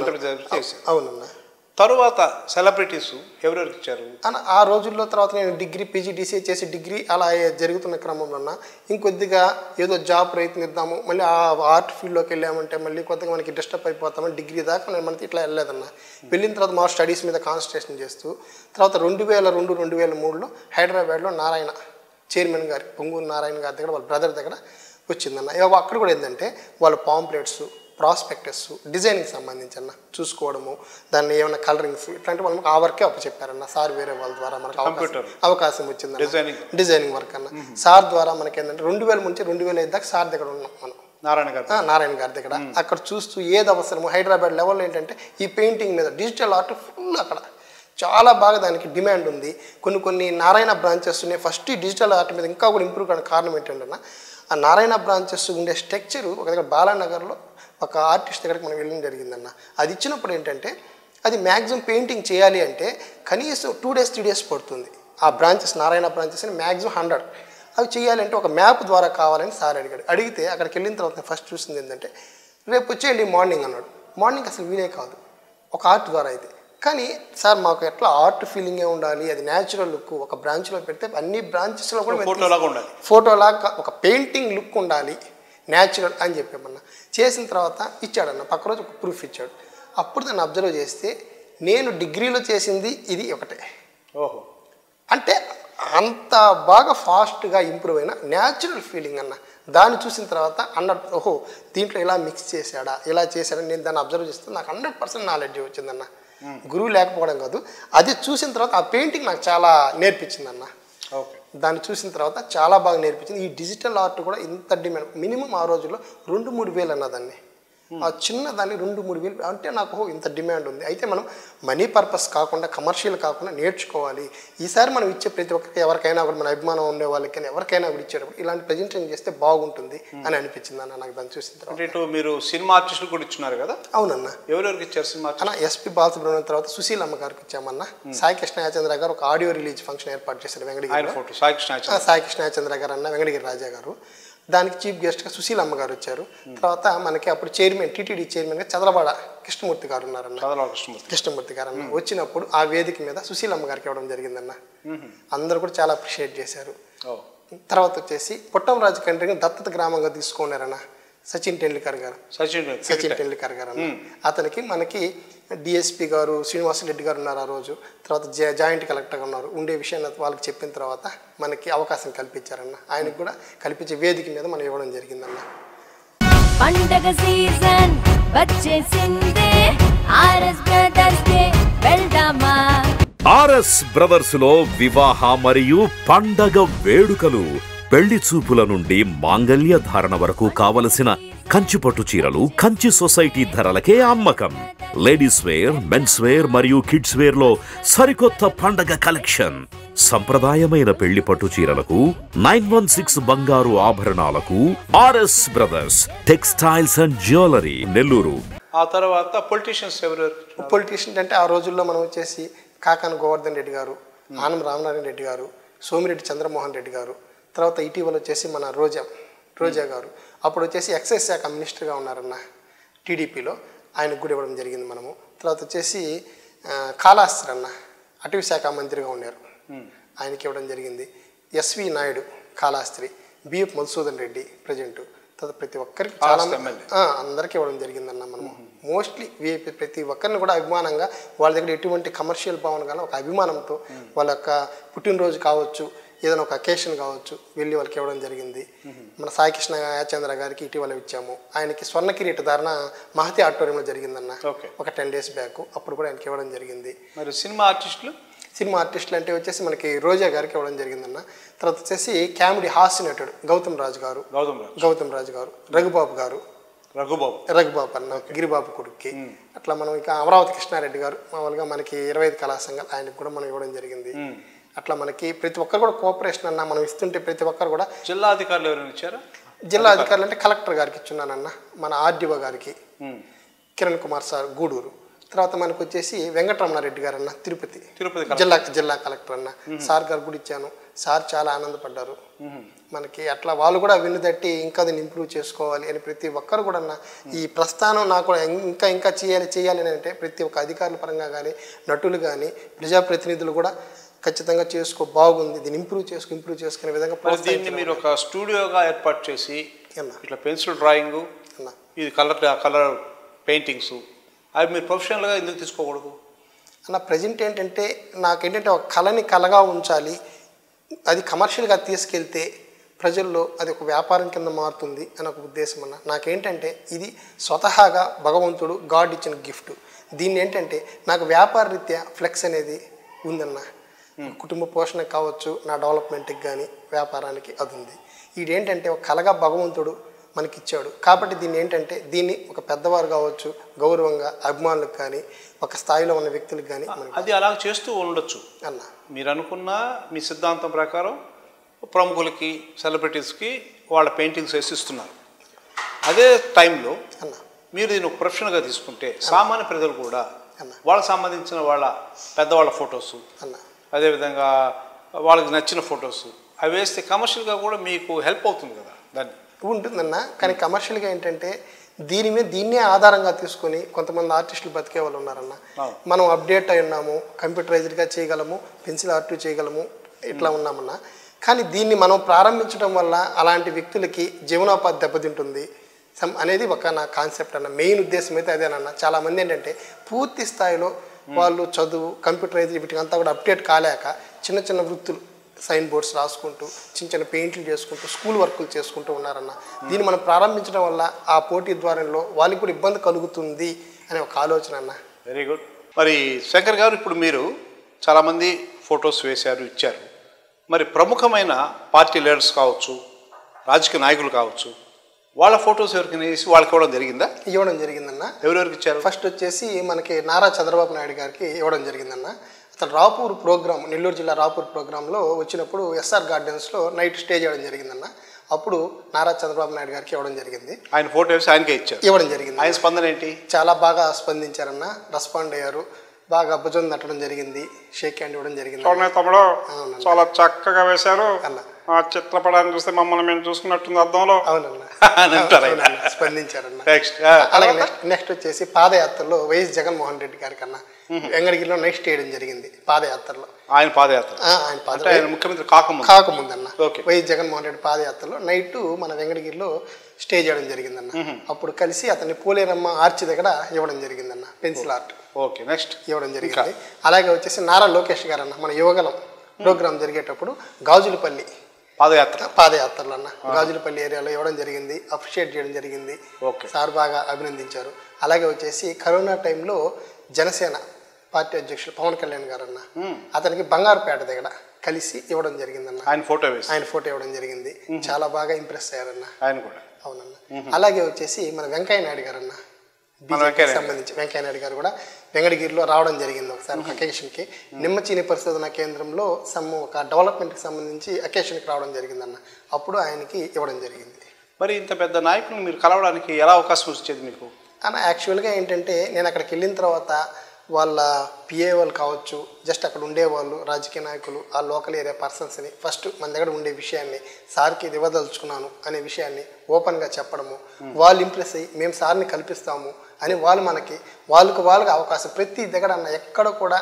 S2: చేశారు
S3: అవునన్నా
S2: తరువాత సెలబ్రిటీస్ ఎవరెవరికి ఇచ్చారు
S3: అన్న ఆ రోజుల్లో తర్వాత నేను డిగ్రీ పీజీడీసీ చేసి డిగ్రీ అలా జరుగుతున్న క్రమంలో ఇంకొద్దిగా ఏదో జాబ్ ప్రయత్నిద్దాము మళ్ళీ ఆ ఆర్ట్ ఫీల్డ్లోకి వెళ్ళామంటే మళ్ళీ కొద్దిగా మనకి డిస్టర్బ్ అయిపోతామని డిగ్రీ దాకా నేను మనకి ఇట్లా వెళ్ళలేదన్న వెళ్ళిన తర్వాత మా స్టడీస్ మీద కాన్సన్ట్రేషన్ చేస్తూ తర్వాత రెండు వేల రెండు రెండు వేల మూడులో హైదరాబాద్లో నారాయణ చైర్మన్ గారి పొంగూరు నారాయణ గారి దగ్గర వాళ్ళ బ్రదర్ దగ్గర వచ్చిందన్న ఇక అక్కడ కూడా ఏంటంటే వాళ్ళ పాంప్లెట్స్ ప్రాస్పెక్టస్ డిజైనింగ్ సంబంధించి అన్న చూసుకోవడము దాన్ని ఏమైనా కలరింగ్స్ ఇట్లాంటి వాళ్ళకి ఆ వర్కే అప్పు చెప్పారన్న సార్ వేరే వాళ్ళ ద్వారా మనకు అవకాశం
S2: Computer.
S3: అవకాశం వచ్చింది
S2: Designing.
S3: డిజైనింగ్ వర్క్ అన్న సార్ ద్వారా మనకి ఏంటంటే రెండు వేల నుంచి రెండు వేల ఐదు దాకా సార్ దగ్గర ఉన్నాం మనం
S2: నారాయణ గారు
S3: ఆ, నారాయణ గారి దగ్గర అక్కడ చూస్తూ ఏది అవసరమో హైదరాబాద్ లెవెల్లో ఏంటంటే ఈ పెయింటింగ్ మీద డిజిటల్ ఆర్ట్ ఫుల్ అక్కడ చాలా బాగా దానికి డిమాండ్ ఉంది కొన్ని కొన్ని నారాయణ బ్రాంచెస్ ఉన్నాయి ఫస్ట్ ఈ డిజిటల్ ఆర్ట్ మీద ఇంకా కూడా ఇంప్రూవ్ కావడానికి కారణం ఏంటంటే ఆ నారాయణ బ్రాంచెస్ ఉండే స్ట్రక్చర్ ఒక దగ్గర బాలానగర్లో ఒక ఆర్టిస్ట్ దగ్గరికి మనం వెళ్ళడం జరిగిందన్న అది ఇచ్చినప్పుడు ఏంటంటే అది మ్యాక్సిమం పెయింటింగ్ చేయాలి అంటే కనీసం టూ డేస్ త్రీ డేస్ పడుతుంది ఆ బ్రాంచెస్ నారాయణ బ్రాంచెస్ అని మ్యాక్సిమం హండ్రెడ్ అవి చేయాలంటే ఒక మ్యాప్ ద్వారా కావాలని సార్ అడిగాడు అడిగితే అక్కడికి వెళ్ళిన తర్వాత నేను ఫస్ట్ చూసింది ఏంటంటే రేపు వచ్చేయండి మార్నింగ్ అన్నాడు మార్నింగ్ అసలు వీలే కాదు ఒక ఆర్ట్ ద్వారా అయితే కానీ సార్ మాకు ఎట్లా ఆర్ట్ ఫీలింగే ఉండాలి అది న్యాచురల్ లుక్ ఒక బ్రాంచ్లో పెడితే అన్ని బ్రాంచెస్లో కూడా మేము
S2: ఫోటో లాగా ఉండాలి
S3: ఫోటోలాగా ఒక పెయింటింగ్ లుక్ ఉండాలి న్యాచురల్ అని చెప్పామన్న చేసిన తర్వాత ఇచ్చాడన్న పక్క రోజు ఒక ప్రూఫ్ ఇచ్చాడు అప్పుడు దాన్ని అబ్జర్వ్ చేస్తే నేను డిగ్రీలో చేసింది ఇది ఒకటే
S2: ఓహో
S3: అంటే అంత బాగా ఫాస్ట్గా ఇంప్రూవ్ అయిన న్యాచురల్ ఫీలింగ్ అన్న దాన్ని చూసిన తర్వాత అన్నట్టు ఓహో దీంట్లో ఇలా మిక్స్ చేశాడా ఇలా చేశాడా నేను దాన్ని అబ్జర్వ్ చేస్తే నాకు హండ్రెడ్ పర్సెంట్ నాలెడ్జ్ వచ్చిందన్న గురువు లేకపోవడం కాదు అది చూసిన తర్వాత ఆ పెయింటింగ్ నాకు చాలా నేర్పించిందన్న
S2: ఓకే
S3: దాన్ని చూసిన తర్వాత చాలా బాగా నేర్పించింది ఈ డిజిటల్ ఆర్ట్ కూడా ఇంత డిమాండ్ మినిమం ఆ రోజుల్లో రెండు మూడు వేలు అన్న దాన్ని ఆ చిన్న దాన్ని రెండు మూడు వేలు అంటే నాకు ఓహో ఇంత డిమాండ్ ఉంది అయితే మనం మనీ పర్పస్ కాకుండా కమర్షియల్ కాకుండా నేర్చుకోవాలి ఈసారి మనం ఇచ్చే ప్రతి ఒక్కరికి ఎవరికైనా కూడా మన అభిమానం ఉండే వాళ్ళకి కానీ ఎవరికైనా కూడా ఇచ్చేటప్పుడు ఇలాంటి ప్రజెంటేషన్ చేస్తే బాగుంటుంది అని అనిపించింది అన్న నాకు దాన్ని చూసిన తర్వాత
S2: అంటే ఇటు మీరు సినిమా ఆర్టిస్టులు కూడా ఇచ్చున్నారు కదా
S3: అవునన్న
S2: ఎవరెవరికి ఇచ్చారు సినిమా ఆర్టిస్ట్
S3: అన్న ఎస్పి బాలసుబ్రహ్మణ్యం తర్వాత సుశీల్ అమ్మ గారికి ఇచ్చామన్న సాయి కృష్ణయాచంద్ర గారు ఒక ఆడియో రిలీజ్ ఫంక్షన్ ఏర్పాటు చేశారు
S2: ఆయన
S3: వెంకటగిరిలో
S2: ఫోటో సాయి కృష్ణ
S3: ఆ, సాయి కృష్ణచంద్ర గారు అన్న వెంకటగిరి రాజా గారు దానికి చీఫ్ గెస్ట్గా సుశీలమ్మ గారు వచ్చారు తర్వాత మనకి అప్పుడు చైర్మన్ టీటీడీ చైర్మన్గా చంద్రబాడ కృష్ణమూర్తి గారు ఉన్నారన్న
S2: చదవాలి కృష్ణమూర్తి
S3: కృష్ణమూర్తి గారు అన్న వచ్చినప్పుడు ఆ వేదిక మీద సుశీలమ్మ గారికి ఇవ్వడం జరిగిందన్న అందరూ కూడా చాలా అప్రిషియేట్ చేశారు
S2: ఓ
S3: తర్వాత వచ్చేసి పుట్టమరాజు కంట్రీని దత్తత గ్రామంగా తీసుకున్నారన్న సచిన్ టెండూల్కర్ గారు
S2: సచిన్
S3: సచిన్ టెండూల్కర్ గారు అన్న అతనికి మనకి డిఎస్పి గారు శ్రీనివాస రెడ్డి గారు ఉన్నారు ఆ రోజు తర్వాత జా జాయింట్ కలెక్టర్గా ఉన్నారు ఉండే విషయాన్ని వాళ్ళకి చెప్పిన తర్వాత మనకి అవకాశం కల్పించారన్న ఆయనకు కూడా కల్పించే వేదిక మీద మనం ఇవ్వడం జరిగిందన్న
S4: పండగ సీజన్ వచ్చేసిందే ఆర్ఎస్ బ్రదర్స్ డే వెళ్దామా
S5: ఆర్ఎస్ బ్రదర్స్ లో వివాహ మరియు పండగ వేడుకలు పెళ్లి చూపుల నుండి మాంగల్య ధారణ వరకు కావలసిన కంచి పట్టు చీరలు కంచి సొసైటీ ధరలకే అమ్మకం లేడీస్ వేర్ మెన్స్ వేర్ మరియు కిడ్స్ వేర్ లో సరికొత్త పండగ కలెక్షన్ సంప్రదాయమైన పెళ్లి పట్టు చీరలకు నైన్ వన్ సిక్స్ బంగారు ఆభరణాలకు RS brothers textiles and jewellery Nellore
S2: ఆ తర్వాత పొలిటీషియన్స్ ఎవరెవరు
S3: పొలిటీషియన్ అంటే ఆ రోజుల్లో మనం వచ్చేసి కాకాన గోవర్ధన్ రెడ్డి గారు ఆనం రామనారాయణ రెడ్డి గారు సోమిరెడ్డి చంద్రమోహన్ రెడ్డి గారు తర్వాత ఇటీవల వచ్చేసి మన రోజా రోజా గారు అప్పుడు వచ్చేసి ఎక్సైజ్ శాఖ మినిస్టర్గా ఉన్నారన్న టీడీపీలో ఆయనకు కూడా ఇవ్వడం జరిగింది మనము తర్వాత వచ్చేసి ఆ, కాళాస్త్రి అన్న అటవీ శాఖ మంత్రిగా ఉన్నారు ఆయనకి ఇవ్వడం జరిగింది SV Naidu Kalahasti BF Madhusudan Reddy present తర్వాత ప్రతి ఒక్కరికి చాలా
S2: కాళహస్తి ఎమ్మెల్యే.
S3: ఆ, అందరికీ ఇవ్వడం జరిగిందన్న మనము మోస్ట్లీ విఐపి ప్రతి ఒక్కరిని కూడా అభిమానంగా వాళ్ళ దగ్గర ఎటువంటి కమర్షియల్ భావన కానీ ఒక అభిమానంతో వాళ్ళ యొక్క పుట్టినరోజు కావచ్చు ఏదైనా ఒక అకేషన్ కావచ్చు వెళ్ళి వాళ్ళకి ఇవ్వడం జరిగింది మన సాయికృష్ణ యాచంద్ర గారికి ఇటీవల ఇచ్చాము ఆయనకి స్వర్ణ కిరీట ధారణ మహతి ఆడిటోరియంలో జరిగిందన్న
S2: Okay.
S3: ఒక టెన్ డేస్ బ్యాక్ అప్పుడు కూడా ఆయనకి ఇవ్వడం జరిగింది
S2: మరి సినిమా ఆర్టిస్టులు
S3: సినిమా ఆర్టిస్టులు అంటే వచ్చేసి మనకి రోజా గారికి ఇవ్వడం జరిగిందన్న తర్వాత వచ్చేసి కామెడీ హాస్య నటుడు గౌతమ్ రాజు గారు
S2: గౌతమ్ రాజు
S3: గౌతమ్ రాజు గారు రఘుబాబు గారు
S2: రఘుబాబు
S3: రఘుబాబు అన్న గిరిబాబు కొడుక్కి అట్లా మనం ఇక అమరావతి కృష్ణారెడ్డి గారు మామూలుగా మనకి ఇరవై ఐదు కళా సంఘాలు ఆయనకు కూడా మనం ఇవ్వడం జరిగింది అట్లా మనకి ప్రతి ఒక్కరు కూడా కోఆపరేషన్ అన్న మనం ఇస్తుంటే ప్రతి ఒక్కరు కూడా
S2: జిల్లా అధికారులు ఎవరైనా ఇచ్చారా
S3: జిల్లా అధికారులు అంటే కలెక్టర్ గారికి ఇచ్చున్నానన్న మన ఆర్డీఓ గారికి కిరణ్ కుమార్ సార్ గూడూరు తర్వాత మనకు వచ్చేసి వెంకటరమణారెడ్డి గారు అన్న తిరుపతి
S2: తిరుపతి కలెక్టర్.
S3: జిల్లా జిల్లా కలెక్టర్ అన్న సార్ గారు కూడా ఇచ్చాను సార్ చాలా ఆనందపడ్డారు మనకి అట్లా వాళ్ళు కూడా విన్ను తట్టి ఇంకా దీన్ని ఇంప్రూవ్ చేసుకోవాలి అని ప్రతి ఒక్కరు కూడా అన్న ఈ ప్రస్థానం నాకు కూడా ఇంకా ఇంకా చేయాలి చేయాలి అని అంటే ప్రతి ఒక్క అధికారుల పరంగా కానీ నటులు కానీ ప్రజాప్రతినిధులు కూడా ఖచ్చితంగా చేసుకో బాగుంది దీన్ని ఇంప్రూవ్ చేసుకో ఇంప్రూవ్ చేసుకునే విధంగా
S2: మరి దీన్ని
S3: ప్రోత్సహించడం
S2: మీరు ఒక స్టూడియోగా ఏర్పాటు చేసి
S3: అన్న.
S2: ఇట్లా పెన్సిల్ డ్రాయింగ్
S3: అన్న
S2: ఇది కలర్ కలర్ పెయింటింగ్స్ అవి మీరు ప్రొఫెషనల్గా ఎందుకు తీసుకోకూడదు
S3: అన్న ప్రజెంట్ ఏంటంటే నాకేంటంటే ఒక కళని కళగా ఉంచాలి అది కమర్షియల్గా తీసుకెళ్తే ప్రజల్లో అది ఒక వ్యాపారం కింద మారుతుంది అని ఒక ఉద్దేశం అన్న నాకేంటంటే ఇది స్వతహాగా భగవంతుడు గాడ్ ఇచ్చిన గిఫ్ట్ దీన్ని ఏంటంటే నాకు వ్యాపార రీత్యా ఫ్లెక్స్ అనేది ఉందన్న కుటుంబ పోషణ కావచ్చు నా డెవలప్మెంట్కి కానీ వ్యాపారానికి అది ఉంది ఇదేంటంటే ఒక కళగా భగవంతుడు మనకి ఇచ్చాడు కాబట్టి దీన్ని ఏంటంటే దీన్ని ఒక పెద్దవారు కావచ్చు గౌరవంగా అభిమానులకు కానీ ఒక స్థాయిలో ఉన్న వ్యక్తులకు కానీ మనకి
S2: అది అలా చేస్తూ ఉండొచ్చు
S3: అన్న
S2: మీరు అనుకున్న మీ సిద్ధాంతం ప్రకారం ప్రముఖులకి సెలబ్రిటీస్కి వాళ్ళ పెయింటింగ్స్ వేసి ఇస్తున్నారు అదే టైంలో
S3: అన్న
S2: మీరు దీన్ని ఒక ప్రొఫెషనల్గా తీసుకుంటే సామాన్య ప్రజలు కూడా
S3: అన్న.
S2: వాళ్ళకి సంబంధించిన వాళ్ళ పెద్దవాళ్ళ ఫొటోస్
S3: అన్న
S2: అదేవిధంగా వాళ్ళకి నచ్చిన ఫొటోస్ అవి వేస్తే కమర్షియల్గా కూడా మీకు హెల్ప్ అవుతుంది కదా దాన్ని
S3: ఉంటుందన్న కానీ కమర్షియల్గా ఏంటంటే దీని మీద దీన్నే ఆధారంగా తీసుకొని కొంతమంది ఆర్టిస్టులు బతికే వాళ్ళు ఉన్నారన్న
S2: అవును.
S3: మనం అప్డేట్ అయి ఉన్నాము కంప్యూటరైజ్డ్గా చేయగలము పెన్సిల్ ఆర్ట్ చేయగలము ఇట్లా ఉన్నామన్న కానీ దీన్ని మనం ప్రారంభించడం వల్ల అలాంటి వ్యక్తులకి జీవనోపాధి దెబ్బతింటుంది సమ్ అనేది ఒక నా కాన్సెప్ట్ అన్న మెయిన్ ఉద్దేశం అయితే అదేనన్న చాలామంది ఏంటంటే పూర్తి స్థాయిలో వాళ్ళు చదువు కంప్యూటరైజ్ వీటికంతా కూడా అప్డేట్ కాలేక చిన్న చిన్న వృత్తులు సైన్ బోర్డ్స్ రాసుకుంటూ చిన్న చిన్న పెయింట్లు చేసుకుంటూ స్కూల్ వర్కులు చేసుకుంటూ ఉన్నారన్న దీన్ని మనం ప్రారంభించడం వల్ల ఆ పోటీ ద్వారంలో వాళ్ళకి కూడా ఇబ్బంది కలుగుతుంది అనే ఒక ఆలోచన అన్న
S2: వెరీ గుడ్ మరి శంకర్ గారు ఇప్పుడు మీరు చాలామంది ఫొటోస్ వేశారు ఇచ్చారు మరి ప్రముఖమైన పార్టీ లీడర్స్ కావచ్చు రాజకీయ నాయకులు కావచ్చు వాళ్ళ ఫొటోస్ ఎవరికైనా వేసి వాళ్ళకి ఇవ్వడం జరిగిందా
S3: ఇవ్వడం జరిగిందన్న
S2: ఎవరెవరికి ఇచ్చారు
S3: ఫస్ట్ వచ్చేసి మనకి నారా చంద్రబాబు నాయుడు గారికి ఇవ్వడం జరిగిందన్న అతను రాపూర్ ప్రోగ్రామ్ నెల్లూరు జిల్లా రాపూర్ ప్రోగ్రాంలో వచ్చినప్పుడు ఎస్ఆర్ గార్డెన్స్లో నైట్ స్టే చేయడం జరిగిందన్న అప్పుడు నారా చంద్రబాబు నాయుడు గారికి ఇవ్వడం జరిగింది
S2: ఆయన ఫోటో వేసి ఆయనకే ఇచ్చారు
S3: ఇవ్వడం జరిగింది
S2: ఆయన స్పందన ఏంటి
S3: చాలా బాగా స్పందించారన్న రెస్పాండ్ అయ్యారు బాగా భుజం తట్టడం జరిగింది షేక్ హ్యాండ్ ఇవ్వడం జరిగింది
S6: చూడండి తమ్ముడు
S3: అవునన్న.
S6: చాలా చక్కగా వేశారు
S3: అన్న.
S6: ఆ చిత్రపటాన్ని చూస్తే మమ్మల్ని మేము చూసుకున్నట్టుంది అర్థంలో
S3: అవునన్న
S2: అని అంటారు ఆయన.
S3: అవునన్న, స్పందించారన్న
S2: నెక్స్ట్
S3: అలాగే నెక్స్ట్ నెక్స్ట్ వచ్చేసి పాదయాత్రలో వైఎస్ జగన్మోహన్ రెడ్డి గారి కన్నా వెంగళగిరిలో నెక్స్ట్ చేయడం జరిగింది పాదయాత్రలో
S2: ఆయన పాదయాత్ర
S3: ఆ, ఆయన
S2: అంటే
S3: పాద
S2: ఆయన ముఖ్యమంత్రి కాకముందు
S3: కాకముందన్న
S2: Okay.
S3: వైఎస్ జగన్మోహన్ రెడ్డి పాదయాత్రలో నైట్ మన వెంకటగిరిలో స్టే చేయడం జరిగిందన్న అప్పుడు కలిసి అతన్ని పోలేరమ్మ ఆర్చి దగ్గర ఇవ్వడం జరిగిందన్న పెన్సిల్ ఆర్ట్
S2: ఓకే నెక్స్ట్
S3: ఇవ్వడం జరిగింది అలాగే వచ్చేసి నారా లోకేష్ గారు అన్న మన యువగలం ప్రోగ్రామ్ జరిగేటప్పుడు గాజులపల్లి
S2: పాదయాత్ర
S3: పాదయాత్రలు అన్న గాజులపల్లి ఏరియాలో ఇవ్వడం జరిగింది అప్రిషియేట్ చేయడం జరిగింది
S2: Okay.
S3: సార్ బాగా అభినందించారు అలాగే వచ్చేసి కరోనా టైంలో జనసేన పార్టీ అధ్యక్షులు పవన్ కళ్యాణ్ గారు అన్న అతనికి బంగారుపేట దగ్గర కలిసి ఇవ్వడం జరిగిందన్న
S2: ఆయన ఫోటో వేసి
S3: ఆయన ఫోటో ఇవ్వడం జరిగింది చాలా బాగా ఇంప్రెస్ అయ్యారన్న
S2: ఆయన కూడా
S3: అవునన్న అలాగే వచ్చేసి మన వెంకయ్య నాయుడు గారు అన్న
S2: మన
S3: BJP కి
S2: వెంకయ్య నాయుడు.
S3: సంబంధించి వెంకయ్య నాయుడు గారు కూడా వెంకటగిరిలో రావడం జరిగింది ఒకసారి ఒక అకేషన్కి నిమ్మచీని పరిశోధన కేంద్రంలో సమ్ ఒక డెవలప్మెంట్కి సంబంధించి అకేషన్కి రావడం జరిగిందన్న అప్పుడు ఆయనకి ఇవ్వడం జరిగింది
S2: మరి ఇంత పెద్ద నాయకులను మీరు కలవడానికి ఎలా అవకాశం వచ్చేది మీకు
S3: అన్న యాక్చువల్గా ఏంటంటే నేను అక్కడికి వెళ్ళిన తర్వాత వాళ్ళ పిఏ వాళ్ళు కావచ్చు జస్ట్ అక్కడ ఉండేవాళ్ళు రాజకీయ నాయకులు ఆ లోకల్ ఏరియా పర్సన్స్ని ఫస్ట్ మన దగ్గర ఉండే విషయాన్ని సార్కి ఇది ఇవ్వదలుచుకున్నాను అనే విషయాన్ని ఓపెన్గా చెప్పడము వాళ్ళు ఇంప్రెస్ అయ్యి మేము సార్ని కల్పిస్తాము అని వాళ్ళు మనకి వాళ్ళకు వాళ్ళకి అవకాశం ప్రతి దగ్గర అన్న ఎక్కడ కూడా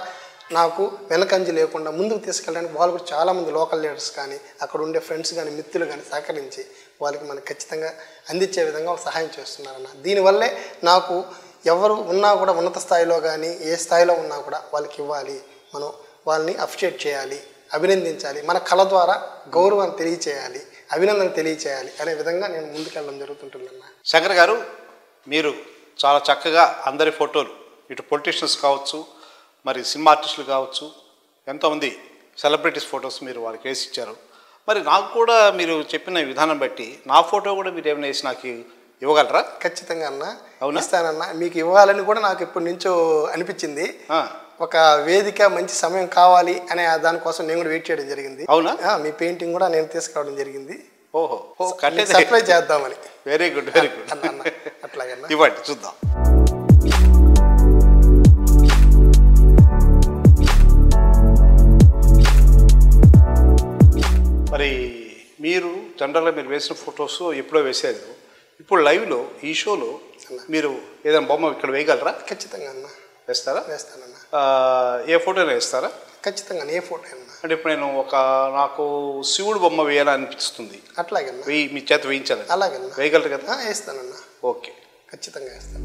S3: నాకు వెనకంజి లేకుండా ముందుకు తీసుకెళ్ళడానికి వాళ్ళు కూడా చాలామంది లోకల్ లీడర్స్ కానీ అక్కడ ఉండే ఫ్రెండ్స్ కానీ మిత్రులు కానీ సహకరించి వాళ్ళకి మనకు ఖచ్చితంగా అందించే విధంగా ఒక సహాయం చేస్తున్నారన్న దీనివల్లే నాకు ఎవరు ఉన్నా కూడా ఉన్నత స్థాయిలో కానీ ఏ స్థాయిలో ఉన్నా కూడా వాళ్ళకి ఇవ్వాలి మనం వాళ్ళని అప్రిషియేట్ చేయాలి అభినందించాలి మన కళ ద్వారా గౌరవాన్ని తెలియచేయాలి అభినందన తెలియచేయాలి అనే విధంగా నేను ముందుకెళ్ళడం జరుగుతుంటుందన్న
S2: శంకర్ గారు మీరు చాలా చక్కగా అందరి ఫోటోలు ఇటు పొలిటీషియన్స్ కావచ్చు మరి సినిమా ఆర్టిస్టులు కావచ్చు ఎంతోమంది సెలబ్రిటీస్ ఫొటోస్ మీరు వాళ్ళకి వేసి ఇచ్చారు మరి నాకు కూడా మీరు చెప్పిన విధానం బట్టి నా ఫోటో కూడా మీరు ఏమైనా వేసి నాకు ఇవ్వగలరా
S3: ఖచ్చితంగా అన్న
S2: అవునా?
S3: ఇస్తానన్న మీకు ఇవ్వాలని కూడా నాకు ఎప్పటి నుంచో అనిపించింది
S2: ఆ,
S3: ఒక వేదిక మంచి సమయం కావాలి అనే దానికోసం నేను కూడా వెయిట్ చేయడం జరిగింది
S2: అవునా?
S3: ఆ, మీ పెయింటింగ్ కూడా నేను తీసుకురావడం జరిగింది
S2: ఓహో ఓ కట్టేది
S3: సర్ప్రైజ్ చేద్దామని
S2: వెరీ గుడ్ వెరీ గుడ్
S3: అన్న అన్న అట్లాగన్నా
S2: ఇవ్వండి చూద్దాం మరి మీరు జనరల్గా మీరు వేసిన ఫొటోస్ ఎప్పుడో వేసేది ఇప్పుడు లైవ్లో ఈ షోలో మీరు ఏదైనా బొమ్మ ఇక్కడ వేయగలరా
S3: ఖచ్చితంగా అన్న
S2: వేస్తారా
S3: వేస్తానన్న
S2: ఆ, ఏ ఫోటోనే వేస్తారా
S3: ఖచ్చితంగా ఏ ఫోటో అన్న
S2: అంటే ఇప్పుడు నేను ఒక నాకు శివుడు బొమ్మ వేయాలని అనిపిస్తుంది
S3: అట్లాగన్నా
S2: వెయ్యి మీ చేత వేయించాలి
S3: అలాగన్నా
S2: వేయగలరు కదా
S3: ఆ, వేస్తానన్న
S2: ఓకే
S3: ఖచ్చితంగా వేస్తాను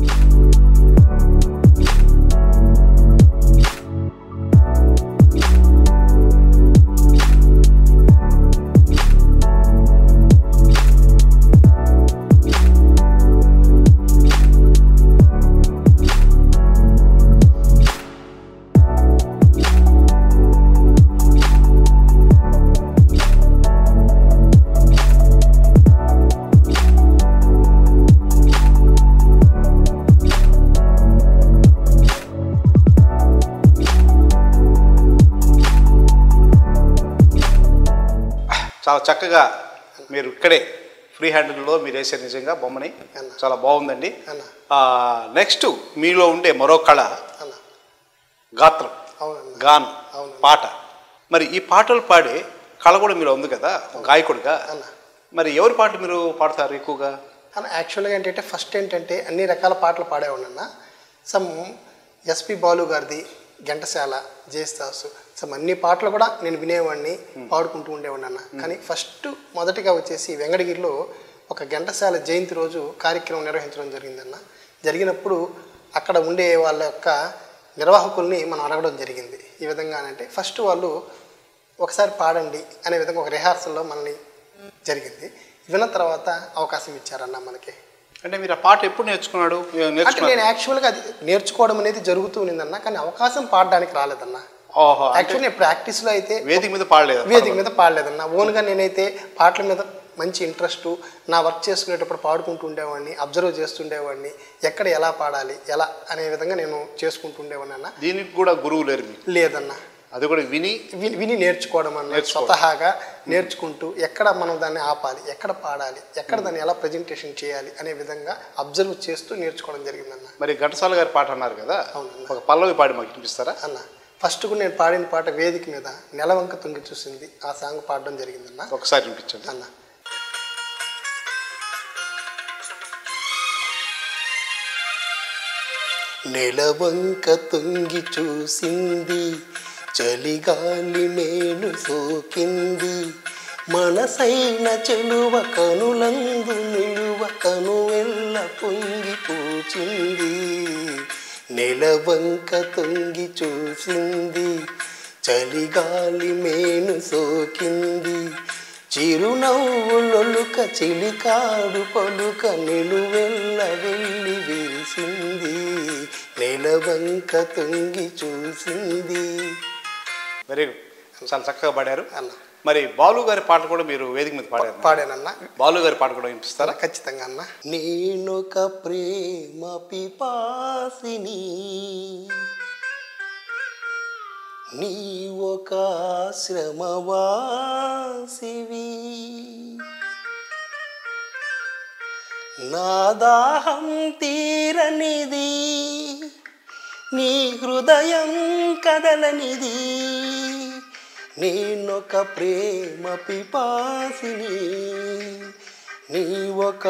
S2: చాలా చక్కగా మీరు ఇక్కడే ఫ్రీ హ్యాండిల్లో మీరు వేసే నిజంగా బొమ్మని
S3: అన్న.
S2: చాలా బాగుందండి
S3: అన్న.
S2: నెక్స్ట్ మీలో ఉండే మరో కళ
S3: అన్న
S2: గాత్రం
S3: అవునన్న
S2: గానం
S3: అవును.
S2: పాట మరి ఈ పాటలు పాడే కళ కూడా మీలో ఉంది కదా గాయకుడిగా
S3: అన్న.
S2: మరి ఎవరి పాట మీరు పాడతారు ఎక్కువగా
S3: అన్న యాక్చువల్గా ఏంటంటే ఫస్ట్ ఏంటంటే అన్ని రకాల పాటలు పాడేవాడినన్న సమ్ ఎస్పి బాలు గారిది ఘంటసాల జయస్తాసు సమ్ అన్ని పాటలు కూడా నేను వినేవాడిని పాడుకుంటూ ఉండేవాడిని అన్న కానీ ఫస్ట్ మొదటిగా వచ్చేసి వెంకటగిరిలో ఒక ఘంటసాల జయంతి రోజు కార్యక్రమం నిర్వహించడం జరిగిందన్న జరిగినప్పుడు అక్కడ ఉండే వాళ్ళ యొక్క నిర్వాహకుల్ని మనం అడగడం జరిగింది ఈ విధంగా అంటే ఫస్ట్ వాళ్ళు ఒకసారి పాడండి అనే విధంగా ఒక రిహార్సల్లో మనల్ని జరిగింది విన్న తర్వాత అవకాశం ఇచ్చారన్న మనకి
S2: అంటే మీరు ఆ పాట ఎప్పుడు నేర్చుకున్నాడు ఏ,
S3: అంటే
S2: నేర్చుకున్నాడు
S3: నేను యాక్చువల్గా అది నేర్చుకోవడం అనేది జరుగుతూ ఉన్నదన్న కానీ అవకాశం పాడడానికి రాలేదన్న
S2: ఓహో అంటే
S3: యాక్చువల్లీ నేను ప్రాక్టీస్లో అయితే
S2: వేదిక మీద పాడలేదు
S3: వేదిక మీద పాడలేదన్న ఓన్గా నేనైతే పాటల మీద మంచి ఇంట్రెస్ట్ నా వర్క్ చేసుకునేటప్పుడు పాడుకుంటూ ఉండేవాడిని అబ్జర్వ్ చేస్తుండేవాడిని ఎక్కడ ఎలా పాడాలి ఎలా అనే విధంగా నేను చేసుకుంటూ ఉండేవాడిని అన్న
S2: దీనికి కూడా గురువు లేరు మీకు
S3: లేదన్న
S2: అది కూడా విని
S3: విని విని నేర్చుకోవడం అన్న
S2: నేర్చుకోవడం.
S3: స్వతహాగా నేర్చుకుంటూ ఎక్కడ మనం దాన్ని ఆపాలి ఎక్కడ పాడాలి ఎక్కడ దాన్ని ఎలా ప్రజెంటేషన్ చేయాలి అనే విధంగా అబ్జర్వ్ చేస్తూ నేర్చుకోవడం జరిగిందన్న
S2: మరి ఘంటసాల గారి పాట అన్నారు కదా
S3: అవునన్నా.
S2: ఒక పల్లవి పాడి మాకు వినిపిస్తారా
S3: అన్న ఫస్ట్ కూడా నేను పాడిన పాట వేదిక మీద నెలవంక తొంగి చూసింది ఆ సాంగ్ పాడడం జరిగిందన్న
S2: ఒకసారి వినిపించండి
S3: అన్న నెలవంక తొంగి చూసింది చలిగాలి మేలు సోకింది మనసైన చెలువ కనులందు నిలువ కనువెల్ల పొంగి పూచింది నెలవంక తొంగి చూసింది చలిగాలి మేను సోకింది చిరునవ్వులొలుక చిలికాడు పలుక నిలువెల్ల వెళ్ళి విరిసింది నెలవంక తొంగి చూసింది
S2: వెరీ గుడ్ చాలా చక్కగా పాడారు
S3: అన్న
S2: మరి బాలు గారి పాట కూడా మీరు వేదిక మీద పాడారు
S3: పాడానన్నా
S2: బాలు గారి పాట కూడా వినిపిస్తారా
S3: ఖచ్చితంగా అన్న నేనొక ప్రేమ పిపాసిని నీ ఒక శ్రమవాసివి నా దాహం తీరనిది నీ హృదయం కదలనిది నేనొక ప్రేమ పిపాసిని నీ ఒక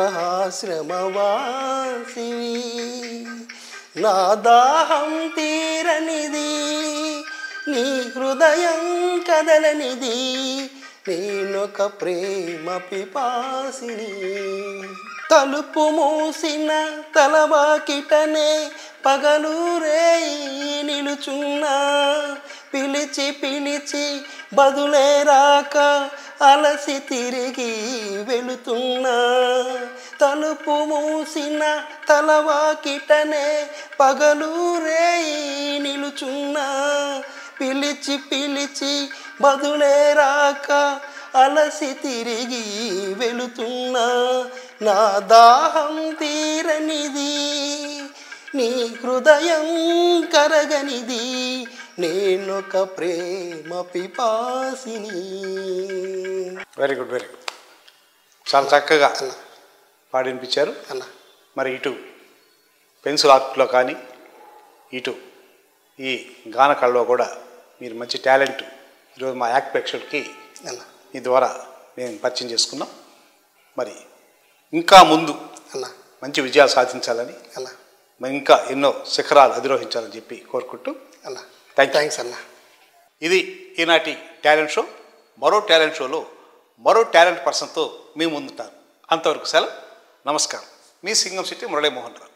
S3: ఆశ్రమవాసివి నా దాహం తీరనిది నీ హృదయం కదలనిది నేనొక ప్రేమ పిపాసిని తలుపు మూసిన తలవాకిటనే పగలు రేయి నిలుచున్నా పిలిచి పిలిచి బదులే రాక అలసి తిరిగి వెళుతున్నా తలుపు మూసిన తలవాకిటనే పగలు రేయి నిలుచున్నా పిలిచి పిలిచి బదులే రాక అలసి తిరిగి వెళుతున్నా నా దాహం తీరనిది నీ హృదయం కరగనిది నేనొక ప్రేమ పిపాసిని
S2: వెరీ గుడ్ వెరీ గుడ్ చాలా చక్కగా పాడి వినిపించారు
S3: అన్న
S2: మరి ఇటు పెన్సిల్ ఆర్ట్లో కానీ ఇటు ఈ గాన కళలో కూడా మీరు మంచి టాలెంట్ ఈరోజు మా యాక్ట్ ప్రేక్షకుడికి
S3: అన్న
S2: మీ ద్వారా మేము పరిచయం చేసుకున్నాం మరి ఇంకా ముందు
S3: అన్న
S2: మంచి విజయాలు సాధించాలని
S3: అన్న
S2: మరి ఇంకా ఎన్నో శిఖరాలు అధిరోహించాలని చెప్పి కోరుకుంటూ
S3: అన్న
S2: Thank you.
S3: థ్యాంక్స్ అన్న
S2: ఇది ఈనాటి టాలెంట్ షో మరో టాలెంట్ షోలో మరో టాలెంట్ పర్సన్తో మీ ముందుంటాను అంతవరకు సెలవు నమస్కారం మీ సింగం సిటీ మురళీమోహన్ రావు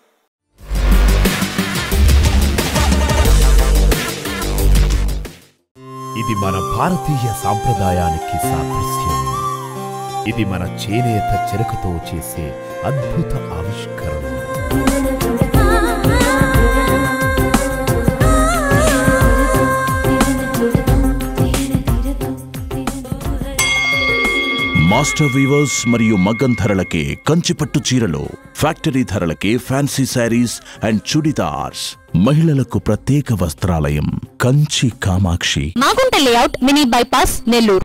S7: ఇది మన భారతీయ సాంప్రదాయానికి సాదృశ్యం ఇది మన చేనేత చెరకుతో చేసే అద్భుత ఆవిష్కరణ
S8: మాస్టర్ వీవర్స్ మరియు మగ్గం ధరలకే కంచిపట్టు చీరలు ఫ్యాక్టరీ ధరలకే ఫ్యాన్సీ శారీస్ అండ్ చుడిదార్స్ మహిళలకు ప్రత్యేక వస్త్రాలయం Kanchi Kamakshi
S9: Magunta layout mini bypass Nellore